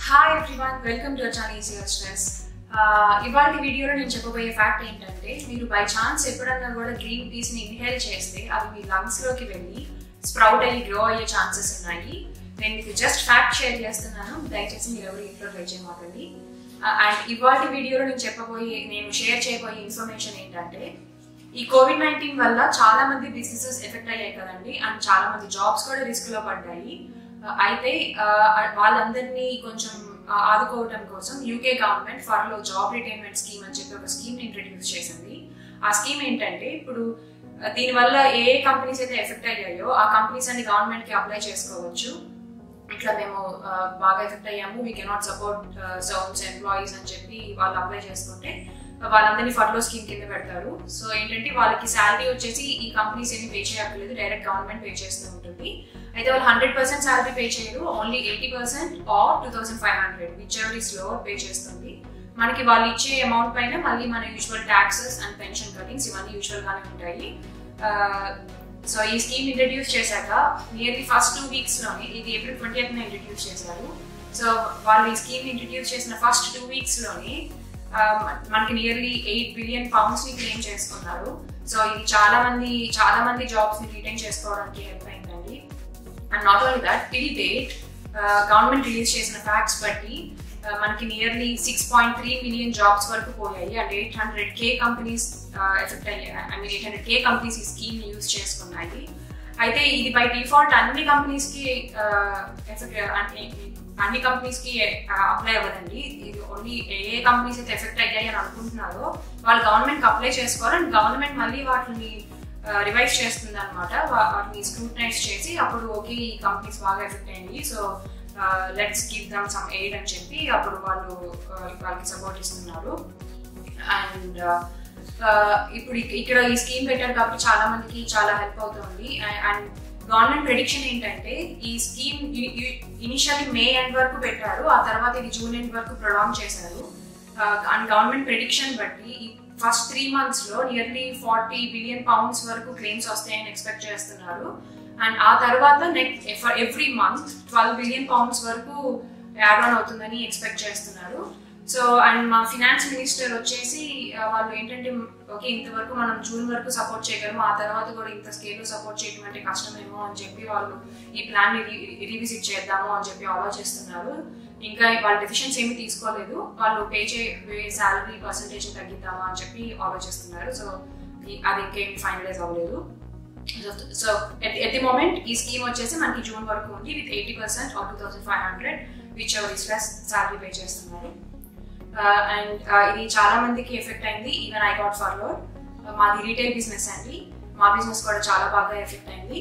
Hi everyone welcome to చాలీస్ your stress ఇవాళ వీడియోలో నేను చెప్పబోయే ఫ్యాక్ట్ ఏంటంటే మీరు బై ఛాన్స్ ఎప్పుడన్నా కూడా గ్రీన్ టీస్ ని ఇన్హేల్ చేస్తే అవి మీ లంగ్స్ లోకి వెళ్ళి స్ప్రౌట్ అయ్యి గ్రో అయ్యే ఛాన్సెస్ ఉన్నాయి నేను మీకు జస్ట్ ఫ్యాక్ట్ షేర్ చేస్తున్నాను దయచేసి మీరు ఎవరు ఇంట్లో ట్రై చేయమాకండి అండ్ ఇవాళ వీడియోలో నేను చెప్పబోయే నేను షేర్ చేయబోయే ఇన్ఫర్మేషన్ ఏంటంటే ఈ కోవిడ్ నైన్టీన్ వల్ల చాలా మంది బిజినెసెస్ ఎఫెక్ట్ అయ్యాయి కదండి అండ్ చాలా మంది జాబ్స్ కూడా రిస్క్ లో పడ్డాయి అయితే వాళ్ళందరినీ కొంచెం ఆదుకోవటం కోసం UK government furlough job retainment scheme అని చెప్పి ఒక స్కీమ్ ఇంట్రడ్యూస్ చేసింది ఆ స్కీమ్ ఏంటంటే ఇప్పుడు దీనివల్ల ఏ ఏ కంపెనీస్ అయితే ఎఫెక్ట్ అయ్యాయో ఆ కంపెనీస్ అన్ని గవర్నమెంట్ కి అప్లై చేసుకోవచ్చు ఇట్లా మేము బాగా ఎఫెక్ట్ అయ్యాము we cannot support some employees అని చెప్పి వాళ్ళు అప్లై చేసుకుంటే వాళ్ళందరినీ ఫర్లో స్కీమ్ కింద పెడతారు సో ఏంటంటే వాళ్ళకి శాలరీ వచ్చేసి ఈ కంపెనీస్ ఏమి పే చేయక్కర్లేదు డైరెక్ట్ గవర్నమెంట్ పే చేస్తూ ఉంటుంది అయితే వాళ్ళు హండ్రెడ్ పర్సెంట్ శాలరీ పే చేయరు only eighty percent or two thousand five hundred which is lower pay చేస్తుంది మనకి వాళ్ళు ఇచ్చే అమౌంట్ పైన మళ్ళీ మన usual taxes and pension cuttings ఇవన్నీ యూజువల్ గానే ఉంటాయి సో ఈ స్కీమ్ ఇంట్రడ్యూస్ చేశాక నియర్లీ ఫస్ట్ టూ వీక్స్ లోనే ఇది ఏప్రిల్ ట్వంటీ ఎయిత్ ఇంట్రడ్యూస్ చేశారు సో వాళ్ళు ఈ స్కీమ్ ఇంట్రడ్యూస్ చేసిన ఫస్ట్ టూ వీక్స్ లోనే మనకి నియర్లీ ఎయిట్ బిలియన్ పౌండ్స్ ని క్లెయిమ్ చేసుకున్నారు సో ఇది చాలా మంది చాలా మంది జాబ్స్ ని రిటైన్ చేసుకోవడానికి హెల్ప్ అయిందండి and not only that till date government release చేసిన ఫ్యాక్ట్స్ బట్టి మనకి nearly six point three million jobs వరకు పోయాయి and eight hundred K companies effect అయ్యాయి I mean eight hundred K companies ఈ స్కీమ్ యూజ్ చేసుకున్నాయి అయితే ఇది బై డిఫాల్ట్ అన్ని కంపెనీస్ కి ఎఫెక్ట్ అన్ని కంపెనీస్ కి అప్లై అవ్వదండి ఇది ఓన్లీ ఏ ఏ కంపెనీస్ అయితే ఎఫెక్ట్ అయ్యాయి అని అనుకుంటున్నారో వాళ్ళు గవర్నమెంట్ అప్లై చేసుకోవాలి అండ్ గవర్నమెంట్ మళ్ళీ వాటిని రివైజ్ చేస్తుంది అనమాట వాటిని స్క్రూటనైజ్ చేసి అప్పుడు ఓకే ఈ కంపెనీస్ బాగా ఎఫెక్ట్ అయింది so let's give them some aid అని చెప్పి అప్పుడు వాళ్ళు వాళ్ళకి సపోర్ట్ ఇస్తున్నారు అండ్ ఇప్పుడు ఇక్కడ ఈ స్కీమ్ పెట్టారు కాబట్టి చాలా మందికి చాలా హెల్ప్ అవుతుంది అండ్ గవర్నమెంట్ ప్రెడిక్షన్ ఏంటంటే ఈ స్కీమ్ ఇనిషియల్లీ మే ఎండ్ వరకు పెట్టారు ఆ తర్వాత ఇది జూన్ ఎండ్ వరకు ప్రొలాంగ్ చేశారు అండ్ గవర్నమెంట్ ప్రెడిక్షన్ బట్టి ఈ ఫస్ట్ త్రీ మంత్స్ లో నియర్లీ ఫార్టీ బిలియన్ పౌండ్స్ వరకు క్లెయిమ్స్ వస్తాయని ఎక్స్పెక్ట్ చేస్తున్నారు అండ్ ఆ తర్వాత next every month twelve billion pounds వరకు యాడ్ ఆన్ అవుతుందని ఎక్స్పెక్ట్ చేస్తున్నారు సో అండ్ మా ఫినాన్స్ మినిస్టర్ వచ్చేసి వాళ్ళు ఏంటంటే ఓకే ఇంతవరకు మనం జూన్ వరకు సపోర్ట్ చేయగలము ఆ తర్వాత కూడా ఇంత స్కేల్ సపోర్ట్ చేయడం అంటే కష్టమేమో అని చెప్పి వాళ్ళు ఈ ప్లాన్ ని రీవిజిట్ చేద్దాము అని చెప్పి ఆలోచిస్తున్నారు ఇంకా వాళ్ళ డెసిషన్స్ ఏమి తీసుకోలేదు వాళ్ళు పే చే శాలరీ పర్సంటేజ్ తగ్గిద్దామా అని చెప్పి ఆలోచిస్తున్నారు సో అది ఇంకేమి ఫైనలైజ్ అవ్వలేదు సో ఎట్ ది మూమెంట్ ఈ స్కీమ్ వచ్చేసి మనకి జూన్ వరకు ఉంది with eighty percent or two thousand five hundred which is less salary pay చేస్తున్నారు అండ్ ఇది చాలా మందికి ఎఫెక్ట్ అయింది ఈవెన్ ఐ గాట్ ఫార్వర్డ్ మాది రీటైల్ బిజినెస్ అండి మా బిజినెస్ కూడా చాలా బాగా ఎఫెక్ట్ అయింది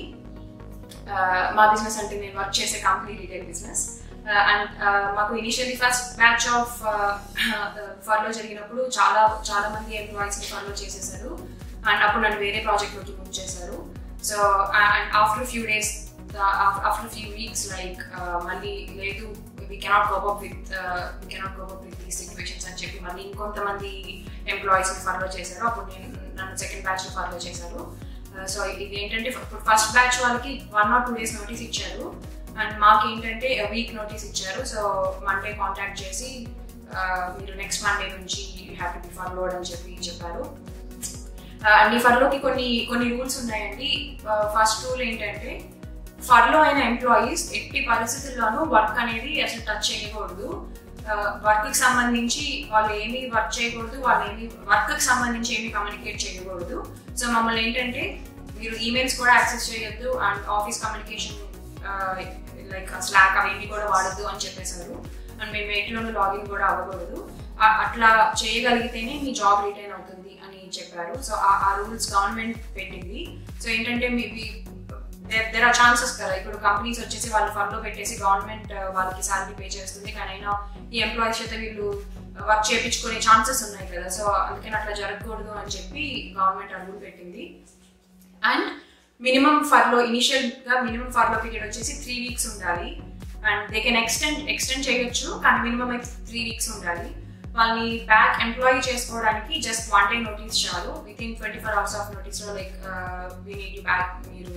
మా బిజినెస్ అంటే నేను వర్క్ చేసే కంపెనీ రీటైల్ బిజినెస్ అండ్ మాకు initially first batch of furlough జరిగినప్పుడు చాలా చాలా మంది ఎంప్లాయీస్ని ఫర్లో చేసేసారు అండ్ అప్పుడు నన్ను వేరే ప్రాజెక్ట్లోకి మూవ్ చేశారు so and after few days after few weeks like మళ్ళీ లేదు we cannot cope up with we cannot cope up with these situations అని చెప్పి మళ్ళీ ఇంకొంతమంది ఎంప్లాయీస్ని ఫాలో చేశారు అప్పుడు నేను నన్ను సెకండ్ బ్యాచ్ ఫాలో చేశారు సో ఇది ఏంటంటే ఫస్ట్ బ్యాచ్ వాళ్ళకి one or two days notice ఇచ్చారు అండ్ మాకు ఏంటంటే వీక్ నోటీస్ ఇచ్చారు సో మండే కాంటాక్ట్ చేసి మీరు నెక్స్ట్ మండే నుంచి you have to be followed అని చెప్పి చెప్పారు అండ్ ఈ ఫర్లోకి కొన్ని కొన్ని రూల్స్ ఉన్నాయండి ఫస్ట్ రూల్ ఏంటంటే ఫర్లో అయిన ఎంప్లాయీస్ ఎట్టి పరిస్థితుల్లోనూ వర్క్ అనేది అసలు టచ్ చేయకూడదు వర్క్కి సంబంధించి వాళ్ళు ఏమి వర్క్ చేయకూడదు వాళ్ళు ఏమి వర్క్కి సంబంధించి ఏమి కమ్యూనికేట్ చేయకూడదు సో మమ్మల్ని ఏంటంటే మీరు ఈమెయిల్స్ కూడా యాక్సెస్ చేయొద్దు and office communication like Slack అవేమి కూడా వాడద్దు అని చెప్పేశారు అండ్ మేము ఎయిటీలోనూ లాగిన్ కూడా అవ్వకూడదు అట్లా చేయగలిగితేనే మీ జాబ్ రిటైన్ అవుతుంది అని చెప్పారు సో ఆ రూల్స్ గవర్నమెంట్ పెట్టింది సో ఏంటంటే మేబీ దెర్ ఆర్ ఛాన్సెస్ కదా ఇప్పుడు కంపెనీస్ వచ్చేసి వాళ్ళు ఫండ్లో పెట్టేసి గవర్నమెంట్ వాళ్ళకి శాలరీ పే చేస్తుంది కానీ అయినా ఈ ఎంప్లాయీస్ చేత వీళ్ళు వర్క్ చేయించుకునే ఛాన్సెస్ ఉన్నాయి కదా సో అందుకని అట్లా జరగకూడదు అని చెప్పి గవర్నమెంట్ ఆ రూల్ పెట్టింది అండ్ మినిమం ఫర్లో ఇనిషియల్ గా మినిమం ఫర్లో పీరియడ్ వచ్చేసి త్రీ వీక్స్ ఉండాలి and they can extend extend చేయొచ్చు కానీ మినిమం అయితే త్రీ వీక్స్ ఉండాలి వాళ్ళని బ్యాక్ ఎంప్లాయీ చేసుకోవడానికి జస్ట్ వన్ డే నోటీస్ చాలు with in twenty four hours of notice లో like we need you back మీరు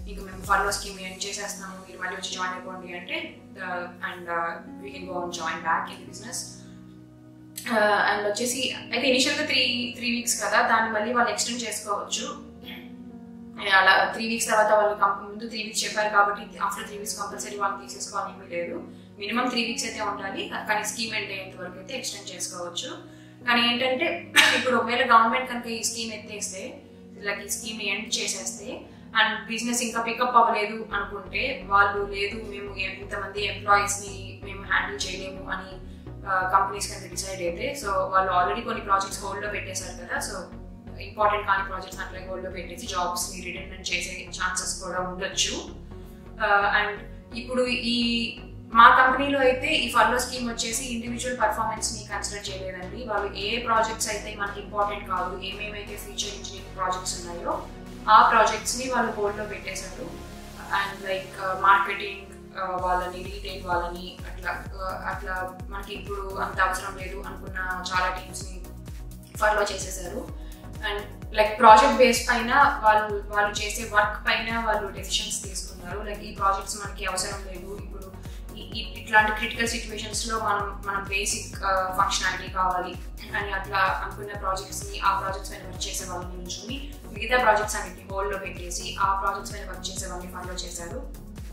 మీకు మేము ఫాలో స్కీమ్ ఏం చేసేస్తున్నాము మీరు మళ్ళీ వచ్చి జాయిన్ అయిపోండి అంటే and we can go on join back in business and వచ్చేసి అయితే ఇనిషియల్గా త్రీ త్రీ వీక్స్ కదా దాన్ని మళ్ళీ వాళ్ళు ఎక్స్టెండ్ చేసుకోవచ్చు అలా త్రీ వీక్స్ తర్వాత వాళ్ళు కంపెనీ ముందు త్రీ వీక్స్ చెప్పారు కాబట్టి ఆఫ్టర్ త్రీ వీక్స్ కంపల్సరీ వాళ్ళు తీసేసుకోవాలని ఏమీ లేదు మినిమం త్రీ వీక్స్ అయితే ఉండాలి కానీ స్కీమ్ ఎండ్ అయ్యేంత వరకు అయితే ఎక్స్టెండ్ చేసుకోవచ్చు కానీ ఏంటంటే ఇప్పుడు ఒకవేళ గవర్నమెంట్ కనుక ఈ స్కీమ్ ఎత్తేస్తే లైక్ ఈ స్కీమ్ ఎండ్ చేసేస్తే అండ్ బిజినెస్ ఇంకా పికప్ అవ్వలేదు అనుకుంటే వాళ్ళు లేదు మేము ఇంతమంది ఎంప్లాయీస్ ని మేము హ్యాండిల్ చేయలేము అని కంపెనీస్ కనుక డిసైడ్ అయితే సో వాళ్ళు ఆల్రెడీ కొన్ని ప్రాజెక్ట్స్ హోల్డ్ లో పెట్టేశారు కదా సో ఇంపార్టెంట్ కాని ప్రాజెక్ట్స్ అట్లా హోల్డ్ లో పెట్టేసి జాబ్స్ ని రిటైర్మెంట్ చేసే ఛాన్సెస్ కూడా ఉండొచ్చు అండ్ ఇప్పుడు ఈ మా కంపెనీలో అయితే ఈ ఫర్లో స్కీమ్ వచ్చేసి ఇండివిజువల్ పర్ఫార్మెన్స్ ని కన్సిడర్ చేయలేదండి వాళ్ళు ఏ ప్రాజెక్ట్స్ అయితే మనకి ఇంపార్టెంట్ కాదు ఏమేమైతే ఫీచర్ ఇంజనీరింగ్ ప్రాజెక్ట్స్ ఉన్నాయో ఆ ప్రాజెక్ట్స్ ని వాళ్ళు హోల్డ్ లో పెట్టేశారు అండ్ లైక్ మార్కెటింగ్ వాళ్ళని రీటైల్ వాళ్ళని అట్లా అట్లా మనకి ఇప్పుడు అంత అవసరం లేదు అనుకున్న చాలా టీమ్స్ ని ఫాలో చేసేసారు అండ్ లైక్ ప్రాజెక్ట్ బేస్ పైన వాళ్ళు వాళ్ళు చేసే వర్క్ పైన వాళ్ళు డెసిషన్స్ తీసుకున్నారు లైక్ ఈ ప్రాజెక్ట్స్ మనకి అవసరం లేదు ఇప్పుడు ఇట్లాంటి క్రిటికల్ సిచ్యువేషన్స్ లో మనం మనం బేసిక్ ఫంక్షనాలిటీ కావాలి అని అట్లా అనుకున్న ప్రాజెక్ట్స్ ని ఆ ప్రాజెక్ట్స్ పైన వర్క్ చేసే వాళ్ళని నుంచుని మిగతా ప్రాజెక్ట్స్ అన్నిటిని హోల్డ్ లో పెట్టేసి ఆ ప్రాజెక్ట్స్ పైన వర్క్ చేసే వాళ్ళని ఫాలో చేశారు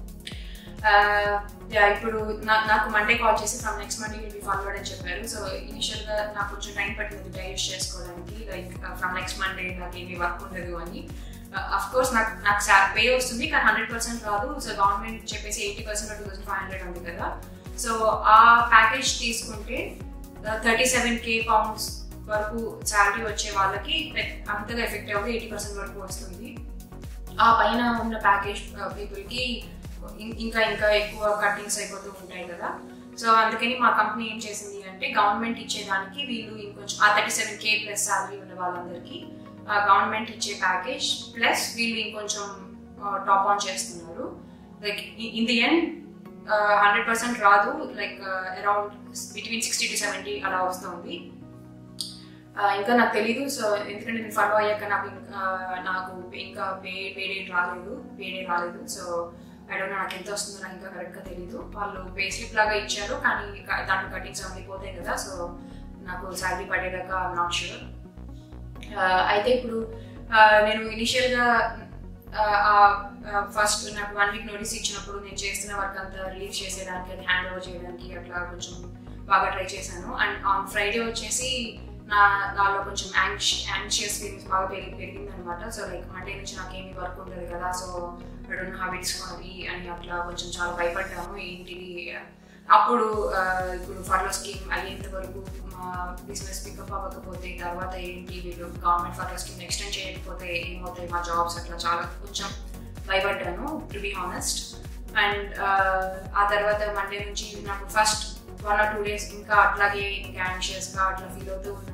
ఇప్పుడు నాకు మండే కాల్ చేసి from next Monday will be forward అని చెప్పారు సో ఇనిషియల్ గా నాకు కొంచెం టైం పట్టింది డైజెస్ట్ చేసుకోవడానికి లైక్ ఫ్రమ్ నెక్స్ట్ మండే నాకు ఏమి వర్క్ ఉండదు అని అఫ్ కోర్స్ నాకు నాకు పే వస్తుంది కానీ హండ్రెడ్ పర్సెంట్ రాదు సో గవర్నమెంట్ చెప్పేసి eighty percent two thousand five hundred ఉంది కదా సో ఆ ప్యాకేజ్ తీసుకుంటే థర్టీ సెవెన్ కే పౌండ్స్ వరకు శాలరీ వచ్చే వాళ్ళకి అంతగా ఎఫెక్ట్ అవ్వదు ఎయిటీ పర్సెంట్ వరకు వస్తుంది ఆ పైన ఉన్న ప్యాకేజ్ పీపుల్కి ఇంకా ఇంకా ఎక్కువ కట్టింగ్స్ అయిపోతూ ఉంటాయి కదా సో అందుకని మా కంపెనీ ఏం చేసింది అంటే గవర్నమెంట్ ఇచ్చేదానికి వీళ్ళు ఇంకొంచెం ఆ thirty seven K plus salary ఉన్న వాళ్ళందరికీ గవర్నమెంట్ ఇచ్చే ప్యాకేజ్ ప్లస్ వీళ్ళు ఇంకొంచెం టాప్ ఆన్ చేస్తున్నారు like in the end hundred percent రాదు like around between sixty to seventy అలా వస్తుంది ఇంకా నాకు తెలీదు సో ఎందుకంటే నేను ఫాలో అయ్యాక నాకు నాకు ఇంకా పే పే డేట్ రాలేదు పే డేట్ రాలేదు సో ఐ డోంట్ నాకు ఎంత వస్తుందో నాకు ఇంకా కరెక్ట్గా తెలీదు వాళ్ళు పే స్లిప్ లాగా ఇచ్చారు కానీ దాంట్లో కటింగ్స్ అన్నీ పోతాయి కదా సో నాకు శాలరీ పడేదాకా నాట్ షూర్ అయితే ఇప్పుడు నేను ఇనిషియల్గా ఫస్ట్ నాకు వన్ వీక్ నోటీస్ ఇచ్చినప్పుడు నేను చేస్తున్న వర్క్ అంతా రిలీవ్ చేసేదానికి అది హ్యాండ్ ఓవర్ చేయడానికి అట్లా కొంచెం బాగా ట్రై చేశాను అండ్ ఆన్ ఫ్రైడే వచ్చేసి నా నాలో కొంచెం యాంక్షి యాంగ్షియస్ ఫీలింగ్స్ బాగా పెరిగి పెరిగింది అనమాట సో లైక్ మండే నుంచి నాకేమీ వర్క్ ఉంటుంది కదా సో డోంట్ హ్యావ్ ఇట్స్ అవి అని అట్లా కొంచెం చాలా భయపడ్డాము ఏంటిది అప్పుడు ఇప్పుడు ఫర్లో స్కీమ్ అయ్యేంత వరకు మా బిజినెస్ పికప్ అవ్వకపోతే తర్వాత ఏంటి వీళ్ళు గవర్నమెంట్ ఫర్లో స్కీమ్ ఎక్స్టెండ్ చేయకపోతే ఏమవుతాయి మా జాబ్స్ అట్లా చాలా కొంచెం భయపడ్డాను టు బీ హానెస్ట్ అండ్ ఆ తర్వాత మండే నుంచి నాకు first one or two days ఇంకా అట్లాగే ఇంకా యాంగ్షియస్గా అట్లా ఫీల్ అవుతూ ఉన్నాను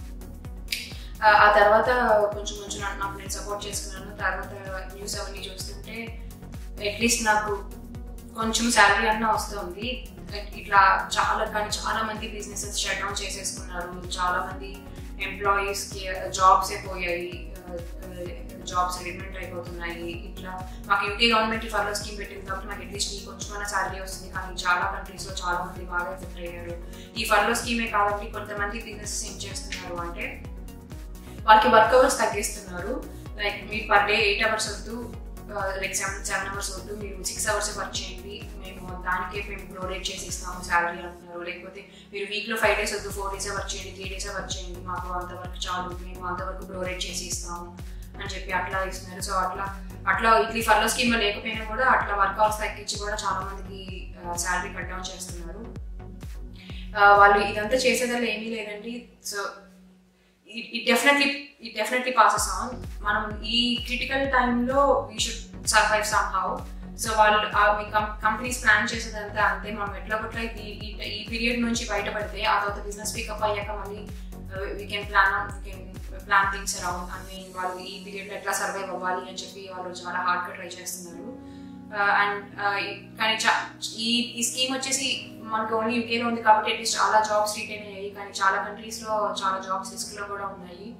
ఆ తర్వాత కొంచెం కొంచెం నాకు నేను సపోర్ట్ చేసుకున్నాను తర్వాత న్యూస్ అవన్నీ చూస్తుంటే అట్లీస్ట్ నాకు కొంచెం శాలరీ అన్న వస్తుంది ఇట్లా చాలా కానీ చాలా మంది బిజినెసెస్ షట్ డౌన్ చేసేసుకున్నారు చాలా మంది ఎంప్లాయీస్కి జాబ్స్ పోయాయి జాబ్స్ రిమెంట్ అయిపోతున్నాయి ఇట్లా మాకు యూకే గవర్నమెంట్ ఫర్లో స్కీమ్ పెట్టింది కాబట్టి మాకు అట్లీస్ట్ ఈ కొంచెమైనా శాలరీ వస్తుంది కానీ చాలా కంట్రీస్లో చాలా మంది బాగా ఎఫెక్ట్ అయ్యారు ఈ ఫర్లో స్కీమే కాబట్టి కొంతమంది బిజినెసెస్ ఏం చేస్తున్నారు అంటే వాళ్ళకి వర్క్ అవర్స్ తగ్గిస్తున్నారు లైక్ మీరు పర్ డే ఎయిట్ అవర్స్ వద్దు లైక్ సెవెన్ సెవెన్ అవర్స్ వద్దు మీరు సిక్స్ అవర్స్ వర్క్ చేయండి మేము దానికే మేము ప్రొవైడ్ చేసి ఇస్తాము శాలరీ అంటున్నారు లేకపోతే మీరు వీక్లో ఫైవ్ డేస్ వద్దు ఫోర్ డేసే వర్క్ చేయండి త్రీ డేసే వర్క్ చేయండి మాకు అంతవరకు చాలు మేము అంతవరకు ప్రొవైడ్ చేసి ఇస్తాము అని చెప్పి అట్లా ఇస్తున్నారు సో అట్లా అట్లా ఇట్లీ ఫర్లో స్కీమ్లో లేకపోయినా కూడా అట్లా వర్క్ అవర్స్ తగ్గించి కూడా చాలా మందికి శాలరీ కట్ డౌన్ చేస్తున్నారు వాళ్ళు ఇదంతా చేసేదాల్లో ఏమీ లేదండి so it definitely it definitely passes on మనం ఈ క్రిటికల్ టైంలో we should survive somehow so వాళ్ళు మీ కంపెనీస్ ప్లాన్ చేసేదంతా అంతే మనం ఎట్లా కొట్లా ఈ పీరియడ్ నుంచి బయటపడితే ఆ తర్వాత బిజినెస్ పికప్ అయ్యాక మళ్ళీ we can plan we can plan things around I mean వాళ్ళు ఈ పీరియడ్లో ఎట్లా సర్వైవ్ అవ్వాలి అని చెప్పి వాళ్ళు చాలా హార్డ్గా ట్రై చేస్తున్నారు అండ్ కానీ ఈ ఈ స్కీమ్ వచ్చేసి మనకు ఓన్లీ యూకేలో ఉంది కాబట్టి అట్లీస్ట్ చాలా జాబ్స్ రిటైన్ అయ్యాయి కానీ చాలా కంట్రీస్లో చాలా జాబ్స్ రిస్క్లో కూడా ఉన్నాయి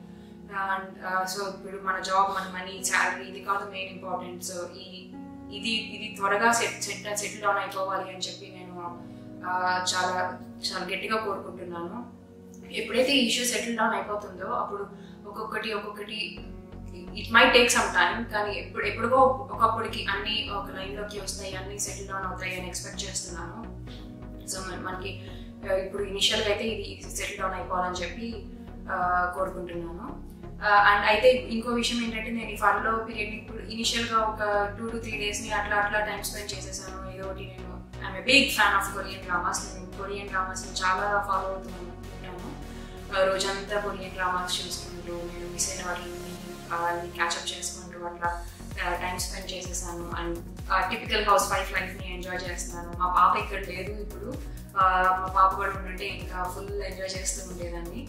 అండ్ సో ఇప్పుడు మన జాబ్ మన మనీ శాలరీ ఇది కాదు మెయిన్ ఇంపార్టెంట్ సో ఈ ఇది ఇది త్వరగా సెట్ సెట్ సెటిల్ డౌన్ అయిపోవాలి అని చెప్పి నేను ఆ, చాలా చాలా గట్టిగా కోరుకుంటున్నాను ఎప్పుడైతే ఈ ఇష్యూ సెటిల్ డౌన్ అయిపోతుందో అప్పుడు ఒక్కొక్కటి ఒక్కొక్కటి it may take some time కానీ ఎప్పుడు ఎప్పుడుగో ఒకప్పటికి అన్ని ఒక లైన్లోకి వస్తాయి అన్ని సెటిల్ డౌన్ అవుతాయి అని ఎక్స్పెక్ట్ చేస్తున్నాను సో మన- మనకి ఆ, ఇప్పుడు ఇనిషియల్గా అయితే ఇది సెటిల్ డౌన్ అయిపోవాలని చెప్పి ఆ, కోరుకుంటున్నాను అండ్ అయితే ఇంకో విషయం ఏంటంటే నేను ఈ ఫాలో పీరియడ్ ఇప్పుడు ఇనిషియల్గా ఒక టూ టు త్రీ డేస్ని అట్లా అట్లా టైం స్పెండ్ చేసేసాను ఏదో ఒకటి నేను I'm a big fan of Korean dramas నేను కొరియన్ డ్రామాస్ని చాలా ఫాలో అవుతున్నాను ఉంటాను ఆ, రోజంతా కొరియన్ డ్రామాస్ చూసుకుంటూ నేను మిస్ అయిన వాటిని వాళ్ళని క్యాచప్ చేసుకుంటూ అట్లా టైం స్పెండ్ చేసేసాను అండ్ టిపికల్ హౌస్ వైఫ్ లైఫ్ని ఎంజాయ్ చేస్తున్నాను మా పాప ఇక్కడ లేదు ఇప్పుడు ఆ, మా పాప కూడా ఉంటుంటే ఇంకా ఫుల్ ఎంజాయ్ చేస్తూ ఉండేదాన్ని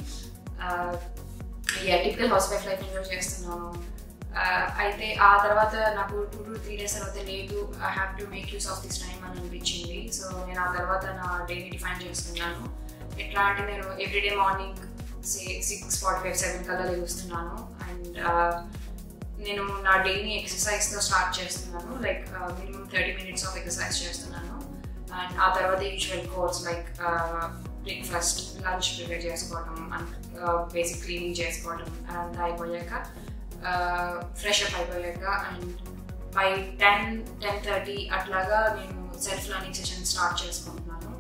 typical housewife life enjoy చేస్తున్నాను ఆ, అయితే ఆ తర్వాత నాకు టూ టు త్రీ డేస్ తర్వాత లేదు I have to make use of this time అని అనిపించింది సో నేను ఆ తర్వాత నా డేని డిఫైన్ చేసుకున్నాను ఎట్లా అంటే నేను every day morning six forty five seven కల్లా లేస్తున్నాను అండ్ నేను నా డేని ఎక్సర్సైజ్తో స్టార్ట్ చేస్తున్నాను like minimum thirty minutes of exercise చేస్తున్నాను అండ్ ఆ తర్వాత usual course like breakfast lunch prepare చేసుకోవడం అండ్ బేసిక్ క్లీనింగ్ చేసుకోవడం అదంతా అయిపోయాక ఫ్రెష్ అప్ అయిపోయాక and by ten ten thirty అట్లాగా నేను సెల్ఫ్ లర్నింగ్ సెషన్ స్టార్ట్ చేసుకుంటున్నాను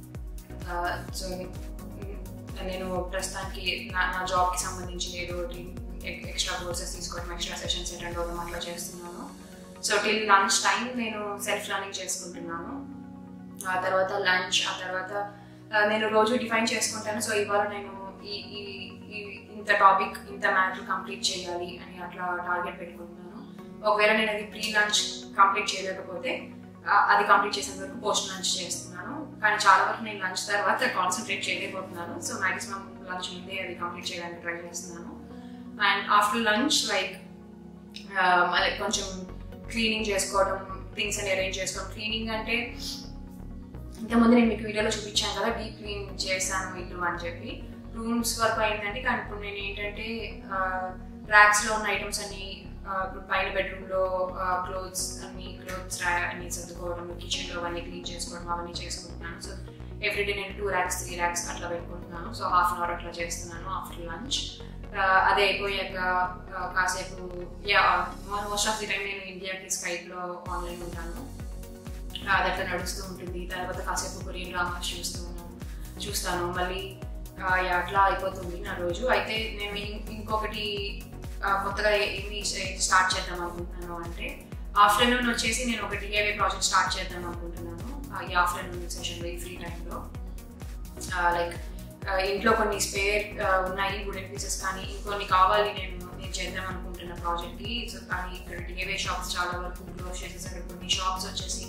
సో నేను ప్రస్తుతానికి నా నా జాబ్కి సంబంధించి ఏదో ఒకటి ఎక్స్ట్రా కోర్సెస్ తీసుకోవడం ఎక్స్ట్రా సెషన్స్ అటెండ్ అవ్వడం అట్లా చేస్తున్నాను సో టిల్ లంచ్ టైం నేను సెల్ఫ్ లర్నింగ్ చేసుకుంటున్నాను ఆ తర్వాత లంచ్ ఆ తర్వాత ఆ, నేను రోజు డిఫైన్ చేసుకుంటాను సో ఇవాళ నేను ఈ ఈ ఈ ఇంత టాపిక్ ఇంత మ్యాటర్ కంప్లీట్ చేయాలి అని అట్లా టార్గెట్ పెట్టుకుంటున్నాను ఒకవేళ నేను అది ప్రీ లంచ్ కంప్లీట్ చేయలేకపోతే ఆ, అది కంప్లీట్ చేసేంత వరకు పోస్ట్ లంచ్ చేస్తున్నాను కానీ చాలా వరకు నేను లంచ్ తర్వాత కాన్సన్ట్రేట్ చేయలేకపోతున్నాను సో మాక్సిమం లంచ్ ముందే అది కంప్లీట్ చేయడానికి ట్రై చేస్తున్నాను అండ్ ఆఫ్టర్ లంచ్ లైక్ మళ్ళీ కొంచెం క్లీనింగ్ చేసుకోవడం థింగ్స్ అని అరేంజ్ చేసుకోవడం క్లీనింగ్ అంటే ఇంతకుముందు నేను మీకు వీడియోలో చూపించాను కదా డీప్ క్లీన్ చేశాను ఇల్లు అని చెప్పి రూమ్స్ వరకు అయిందండి కానీ ఇప్పుడు నేను ఏంటంటే ర్యాక్స్లో ఉన్న ఐటమ్స్ అన్ని ఆ, ఇప్పుడు పైన బెడ్రూమ్లో క్లోత్స్ అన్ని క్లోత్స్ అన్ని సర్దుకోవడం కిచెన్లో అవన్నీ క్లీన్ చేసుకోవడం అవన్నీ చేసుకుంటున్నాను సో ఎవ్రీడే నేను టూ ర్యాక్స్ త్రీ ర్యాక్స్ అట్లా పెట్టుకుంటున్నాను సో హాఫ్ అన్ అవర్ అట్లా చేస్తున్నాను ఆఫ్టర్ లంచ్ అదే అయిపోయాక ఆ, కాసేపు yeah most of the time నేను ఇండియాకి స్కైప్లో ఆన్లైన్ ఉంటాను అది అట్లా నడుస్తూ ఉంటుంది తర్వాత కాసేపు కొరియన్ డ్రామాస్ చూస్తూ చూస్తాను మళ్ళీ ఆ, యా, అట్లా అయిపోతుంది నా రోజు అయితే నేను ఇం- ఇంకొకటి ఆ, కొత్తగా ఏమి స్టార్ట్ చేద్దాం అనుకుంటున్నాను అంటే ఆఫ్టర్నూన్ వచ్చేసి నేను ఒక డిఏవే ప్రాజెక్ట్ స్టార్ట్ చేద్దాం అనుకుంటున్నాను ఆ, ఈ ఆఫ్టర్నూన్ సెషన్లో ఈ ఫ్రీ టైంలో లైక్ ఇంట్లో కొన్ని స్పేర్ ఉన్నాయి వుడెన్ పీసెస్ కానీ ఇంకొన్ని కావాలి నేను నేను చేద్దాం అనుకుంటున్న ప్రాజెక్ట్కి సో కానీ ఇక్కడ డిఏవే షాప్స్ చాలా వరకు క్లోజ్ చేసేసారు కొన్ని షాప్స్ వచ్చేసి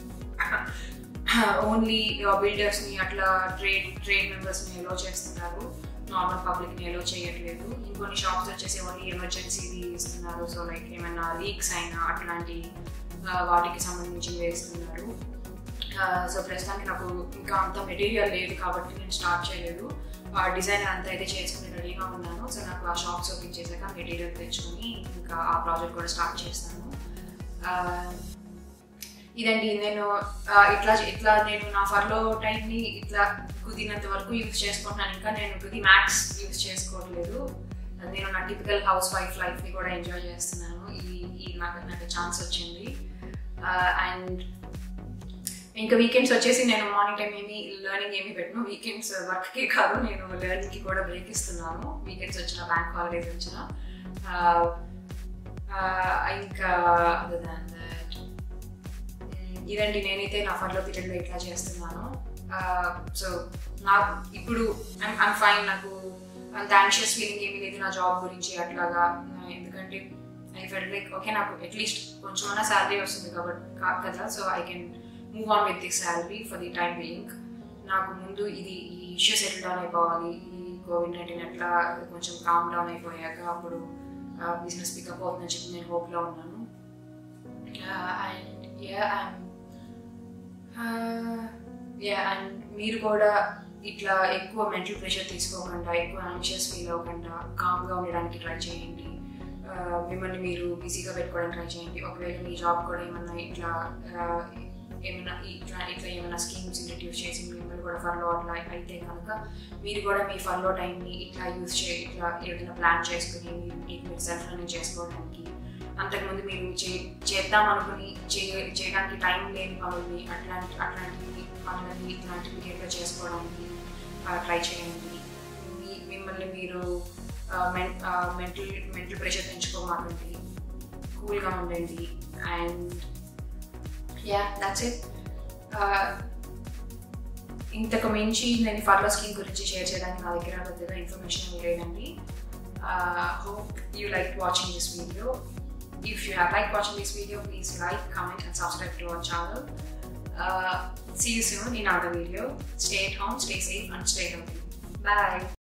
ఓన్లీ బిల్డర్స్ని అట్లా ట్రేడ్ ట్రేడ్ మెంబర్స్ని ఎలో చేస్తున్నారు నార్మల్ పబ్లిక్ని ఎలో చేయట్లేదు ఇంకొన్ని షాప్స్ వచ్చేసి ఓన్లీ ఎమర్జెన్సీది ఇస్తున్నారు సో లైక్ ఏమైనా లీక్స్ అయినా అట్లాంటి ఆ, వాటికి సంబంధించి వేస్తున్నారు సో ప్రస్తుతానికి నాకు ఇంకా అంత మెటీరియల్ లేదు కాబట్టి నేను స్టార్ట్ చేయలేదు ఆ డిజైన్ అంతా అయితే చేసుకుని రెడీగా ఉన్నాను సో నాకు ఆ షాప్స్ ఓపెన్ చేశాక మెటీరియల్ తెచ్చుకొని ఇంకా ఆ ప్రాజెక్ట్ కూడా స్టార్ట్ చేస్తాను ఆ, ఇదండి నేను ఆ, ఇట్లా ఇట్లా నేను నా ఫర్లో టైంని ఇట్లా కుదిరినంత వరకు యూజ్ చేసుకుంటున్నాను ఇంకా నేను టు ది మ్యాక్స్ యూజ్ చేసుకోవట్లేదు నేను నా టిపికల్ హౌస్ వైఫ్ లైఫ్ని కూడా ఎంజాయ్ చేస్తున్నాను ఈ ఈ నాకు నాకు ఛాన్స్ వచ్చింది అండ్ ఇంకా వీకెండ్స్ వచ్చేసి నేను మార్నింగ్ టైం ఏమి లెర్నింగ్ ఏమి పెట్టను వీకెండ్స్ వర్క్కే కాదు నేను లెర్నింగ్కి కూడా బ్రేక్ ఇస్తున్నాను వీకెండ్స్ వచ్చిన బ్యాంక్ హాలిడేస్ వచ్చిన ఆ, ఆ, ఇంకా అదర్ దాన్ దట్ ఇదండి నేనైతే నా ఫర్లో పీరియడ్లో ఇట్లా చేస్తున్నాను సో నా ఇప్పుడు ఐమ్ ఫైన్ నాకు అంత యాంగ్షియస్ ఫీలింగ్ ఏమీ లేదు నా జాబ్ గురించి అట్లాగా ఆ, ఎందుకంటే ఐ ఫెల్ లైక్ ఓకే నాకు అట్లీస్ట్ కొంచెమైనా శాలరీ వస్తుంది కాబట్టి కా- కదా so I can move on with this salary for the time being నాకు ముందు ఇది ఈ ఇష్యూ సెటిల్ డౌన్ అయిపోవాలి ఈ కోవిడ్ నైన్టీన్ ఎట్లా కొంచెం కామ్ డౌన్ అయిపోయాక అప్పుడు బిజినెస్ పికప్ అవుతుందని చెప్పి నేను హోప్లో ఉన్నాను and yeah I'm yeah and మీరు కూడా ఇట్లా ఎక్కువ మెంటల్ ప్రెషర్ తీసుకోకుండా ఎక్కువ యాంగ్షియస్ ఫీల్ అవ్వకుండా కామ్గా ఉండడానికి ట్రై చేయండి ఆ, మిమ్మల్ని మీరు బిజీగా పెట్టుకోవడానికి ట్రై చేయండి ఒకవేళ మీ జాబ్ కూడా ఏమన్నా ఇట్లా ఆ, ఏమైనా ఇట్లా ఇట్లా ఏమైనా స్కీమ్స్ ఇంట్రడ్యూస్ చేసి మిమ్మల్ని కూడా ఫర్లో అట్లా అయితే కనుక మీరు కూడా మీ ఫర్లో టైంని ఇట్లా యూజ్ చే ఇట్లా ఏదైనా ప్లాన్ చేసుకుని మీరు మీకు మీరు సెల్ఫ్ రన్నింగ్ చేసుకోవడానికి అంతకుముందు మీరు చే చేద్దాం అనుకుని చే చేయడానికి టైం లేని పనుల్ని అట్లాంటి అట్లాంటి పనులని ఇట్లాంటి పీరియడ్లో చేసుకోవడానికి ట్రై చేయండి మీ మిమ్మల్ని మీరు మెంటల్ మెంటల్ ప్రెషర్ పెంచుకోమాకండి కూల్గా ఉండండి అండ్ యా దట్స్ ఇట్ ఇంతకు మించి నేను ఫర్లో స్కీమ్ గురించి షేర్ చేయడానికి నా దగ్గర పెద్దగా ఇన్ఫర్మేషన్ ఏమీ లేదండి hope you like watching this video if you have like watching this video please like comment and subscribe to our channel see you soon in our video stay at home, stay safe and stay healthy. Bye.